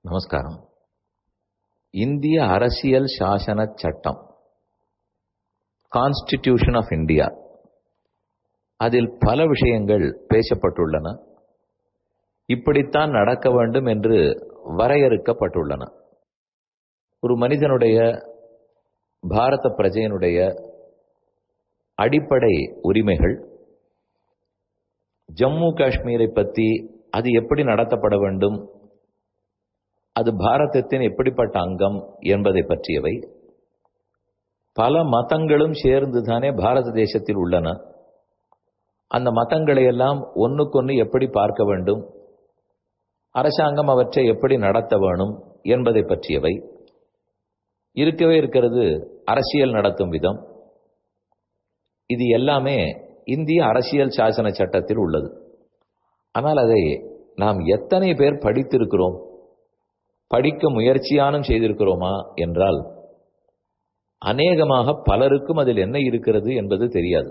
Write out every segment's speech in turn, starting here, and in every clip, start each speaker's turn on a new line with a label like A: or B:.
A: நமஸ்காரம் இந்திய அரசியல் சாசன சட்டம் கான்ஸ்டிடியூஷன் ஆஃப் இந்தியா அதில் பல விஷயங்கள் பேசப்பட்டுள்ளன இப்படித்தான் நடக்க வேண்டும் என்று வரையறுக்கப்பட்டுள்ளன ஒரு மனிதனுடைய பாரத பிரஜையினுடைய அடிப்படை உரிமைகள் ஜம்மு காஷ்மீரை பற்றி அது எப்படி நடத்தப்பட வேண்டும் அது பாரதத்தின் எப்படிப்பட்ட அங்கம் என்பதை பற்றியவை பல மதங்களும் சேர்ந்துதானே பாரத தேசத்தில் உள்ளன அந்த மதங்களை எல்லாம் ஒன்றுக்கொன்று எப்படி பார்க்க வேண்டும் அரசாங்கம் அவற்றை எப்படி நடத்த வேணும் என்பதை பற்றியவை இருக்கவே இருக்கிறது அரசியல் நடத்தும் விதம் இது எல்லாமே இந்திய அரசியல் சாசன சட்டத்தில் உள்ளது ஆனால் அதை நாம் எத்தனை பேர் படித்திருக்கிறோம் படிக்க முயற்சியானும் செய்திருக்கிறோமா என்றால் அநேகமாக பலருக்கும் அதில் என்ன இருக்கிறது என்பது தெரியாது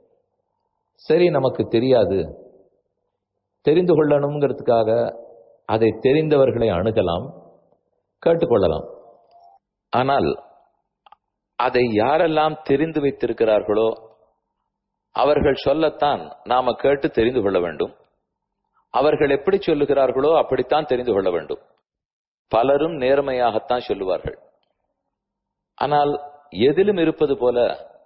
A: சரி நமக்கு தெரியாது தெரிந்து கொள்ளணுங்கிறதுக்காக அதை தெரிந்தவர்களை அணுகலாம் கேட்டுக்கொள்ளலாம் ஆனால் அதை யாரெல்லாம் தெரிந்து வைத்திருக்கிறார்களோ அவர்கள் சொல்லத்தான் நாம கேட்டு தெரிந்து கொள்ள வேண்டும் அவர்கள் எப்படி சொல்லுகிறார்களோ அப்படித்தான் தெரிந்து கொள்ள வேண்டும் பலரும் நேர்மையாகத்தான் சொல்லுவார்கள் ஆனால் எதிலும் இருப்பது போல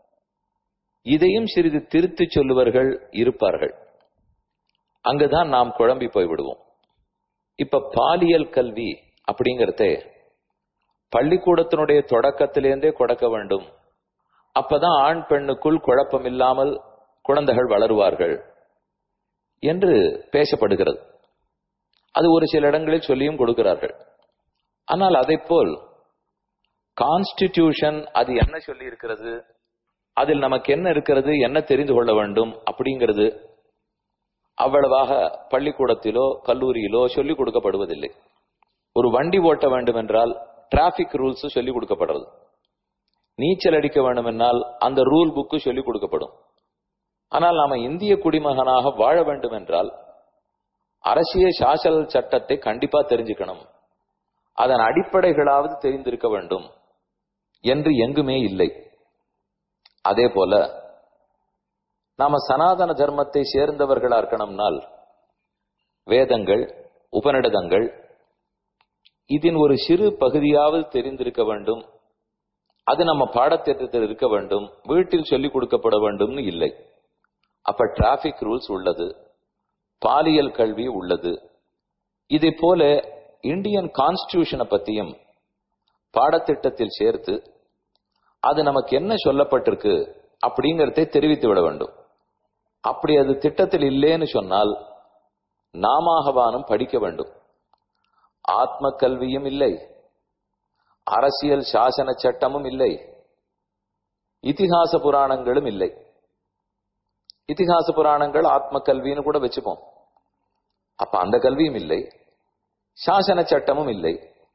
A: இதையும் சிறிது திருத்தி சொல்லுவர்கள் இருப்பார்கள் அங்குதான் நாம் குழம்பி போய்விடுவோம் இப்ப பாலியல் கல்வி அப்படிங்கறத பள்ளிக்கூடத்தினுடைய தொடக்கத்திலேருந்தே கொடுக்க வேண்டும் அப்பதான் ஆண் பெண்ணுக்குள் குழப்பம் இல்லாமல் குழந்தைகள் வளருவார்கள் என்று பேசப்படுகிறது அது ஒரு சில இடங்களில் சொல்லியும் கொடுக்கிறார்கள் ஆனால் அதை போல் கான்ஸ்டிடியூஷன் அது என்ன சொல்லி இருக்கிறது அதில் நமக்கு என்ன இருக்கிறது என்ன தெரிந்து கொள்ள வேண்டும் அப்படிங்கிறது அவ்வளவாக பள்ளிக்கூடத்திலோ கல்லூரியிலோ சொல்லிக் கொடுக்கப்படுவதில்லை ஒரு வண்டி ஓட்ட வேண்டும் என்றால் டிராபிக் ரூல்ஸ் சொல்லிக் கொடுக்கப்படுறது நீச்சல் அடிக்க வேண்டும் என்றால் அந்த ரூல் புக்கு சொல்லிக் கொடுக்கப்படும் ஆனால் நாம இந்திய குடிமகனாக வாழ வேண்டும் என்றால் அரசியல் சாசன சட்டத்தை கண்டிப்பா தெரிஞ்சுக்கணும் அதன் அடிப்படைகளாவது தெரிந்திருக்க வேண்டும் என்று எங்குமே இல்லை அதே போல நாம சனாதன தர்மத்தை சேர்ந்தவர்களா இருக்கணும்னால் வேதங்கள் உபநிடதங்கள் இதன் ஒரு சிறு பகுதியாவது தெரிந்திருக்க வேண்டும் அது நம்ம பாடத்திட்டத்தில் இருக்க வேண்டும் வீட்டில் சொல்லிக் கொடுக்கப்பட வேண்டும்னு இல்லை அப்ப டிராபிக் ரூல்ஸ் உள்ளது பாலியல் கல்வி உள்ளது இதை போல இந்தியன் கான்ஸ்டிடியூஷனை பத்தியும் பாடத்திட்டத்தில் சேர்த்து அது நமக்கு என்ன சொல்லப்பட்டிருக்கு அப்படிங்கறதை தெரிவித்து விட வேண்டும் அப்படி அது திட்டத்தில் இல்லைன்னு சொன்னால் நாமவானும் படிக்க வேண்டும் ஆத்ம கல்வியும் இல்லை அரசியல் சாசன சட்டமும் இல்லை இதிகாச புராணங்களும் இல்லை இதிகாச புராணங்கள் ஆத்ம கல்வின்னு கூட வச்சுப்போம் அப்ப அந்த கல்வியும் இல்லை சாசன சட்டமும் இல்லை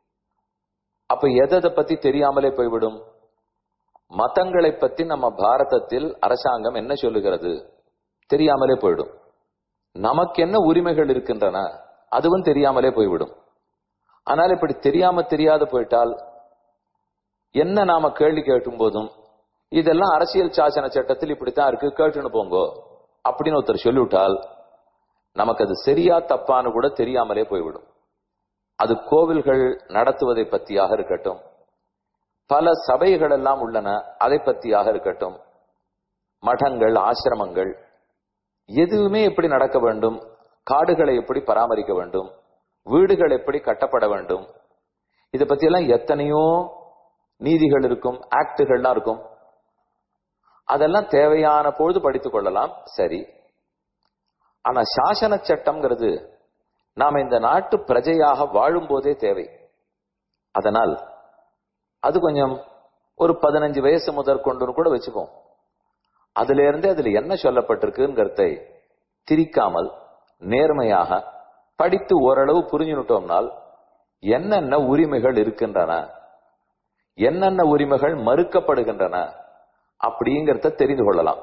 A: அப்ப எதை பத்தி தெரியாமலே போய்விடும் மதங்களை பத்தி நம்ம பாரதத்தில் அரசாங்கம் என்ன சொல்லுகிறது தெரியாமலே போயிடும் நமக்கு என்ன உரிமைகள் இருக்கின்றன அதுவும் தெரியாமலே போய்விடும் ஆனால் இப்படி தெரியாம தெரியாத போயிட்டால் என்ன நாம கேள்வி கேட்டும் போதும் இதெல்லாம் அரசியல் சாசன சட்டத்தில் இப்படித்தான் இருக்கு கேட்டுன்னு போங்கோ அப்படின்னு ஒருத்தர் சொல்லிவிட்டால் நமக்கு அது சரியா தப்பான்னு கூட தெரியாமலே போய்விடும் அது கோவில்கள் நடத்துவதை பத்தியாக இருக்கட்டும் பல சபைகள் எல்லாம் உள்ளன அதை பத்தியாக இருக்கட்டும் மடங்கள் ஆசிரமங்கள் எதுவுமே எப்படி நடக்க வேண்டும் காடுகளை எப்படி பராமரிக்க வேண்டும் வீடுகள் எப்படி கட்டப்பட வேண்டும் இதை பத்தி எல்லாம் எத்தனையோ நீதிகள் இருக்கும் ஆக்டுகள்லாம் இருக்கும் அதெல்லாம் தேவையான பொழுது படித்துக் கொள்ளலாம் சரி ஆனா சாசன சட்டம்ங்கிறது நாம இந்த நாட்டு பிரஜையாக வாழும் போதே தேவை அதனால் அது கொஞ்சம் ஒரு பதினஞ்சு வயசு முதற்கொண்டுன்னு கூட வச்சுப்போம் அதுல இருந்தே அதுல என்ன சொல்லப்பட்டிருக்குங்கிறதை திரிக்காமல் நேர்மையாக படித்து ஓரளவு புரிஞ்சுட்டோம்னால் என்னென்ன உரிமைகள் இருக்கின்றன என்னென்ன உரிமைகள் மறுக்கப்படுகின்றன அப்படிங்கிறத தெரிந்து கொள்ளலாம்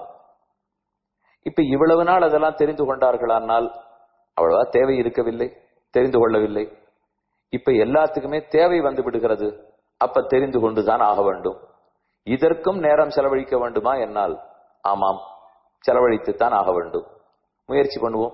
A: இப்ப இவ்வளவு நாள் அதெல்லாம் தெரிந்து கொண்டார்களானால் அவ்வளவா தேவை இருக்கவில்லை தெரிந்து கொள்ளவில்லை இப்ப எல்லாத்துக்குமே தேவை வந்து விடுகிறது அப்ப தெரிந்து கொண்டுதான் ஆக வேண்டும் இதற்கும் நேரம் செலவழிக்க வேண்டுமா என்னால் ஆமாம் செலவழித்துத்தான் ஆக வேண்டும் முயற்சி பண்ணுவோம்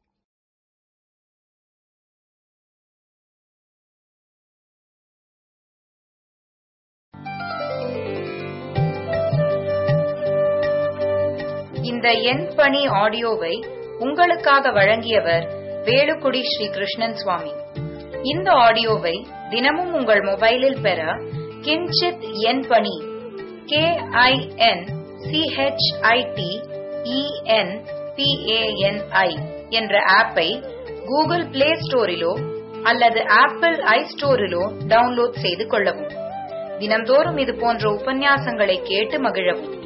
B: இந்த எண் பணி ஆடியோவை உங்களுக்காக வழங்கியவர் வேலுக்குடி ஸ்ரீ கிருஷ்ணன் சுவாமி இந்த ஆடியோவை தினமும் உங்கள் மொபைலில் பெற கிஞ்சித் எண் பணி கே ஐ என் சிஹெச்ஐடி இஎன் பிஏஎன்ஐ என்ற ஆப்பை கூகுள் பிளே ஸ்டோரிலோ அல்லது ஆப்பிள் ஐ ஸ்டோரிலோ டவுன்லோட் செய்து கொள்ளவும் தினம்தோறும் இது போன்ற உபன்யாசங்களை கேட்டு மகிழவும்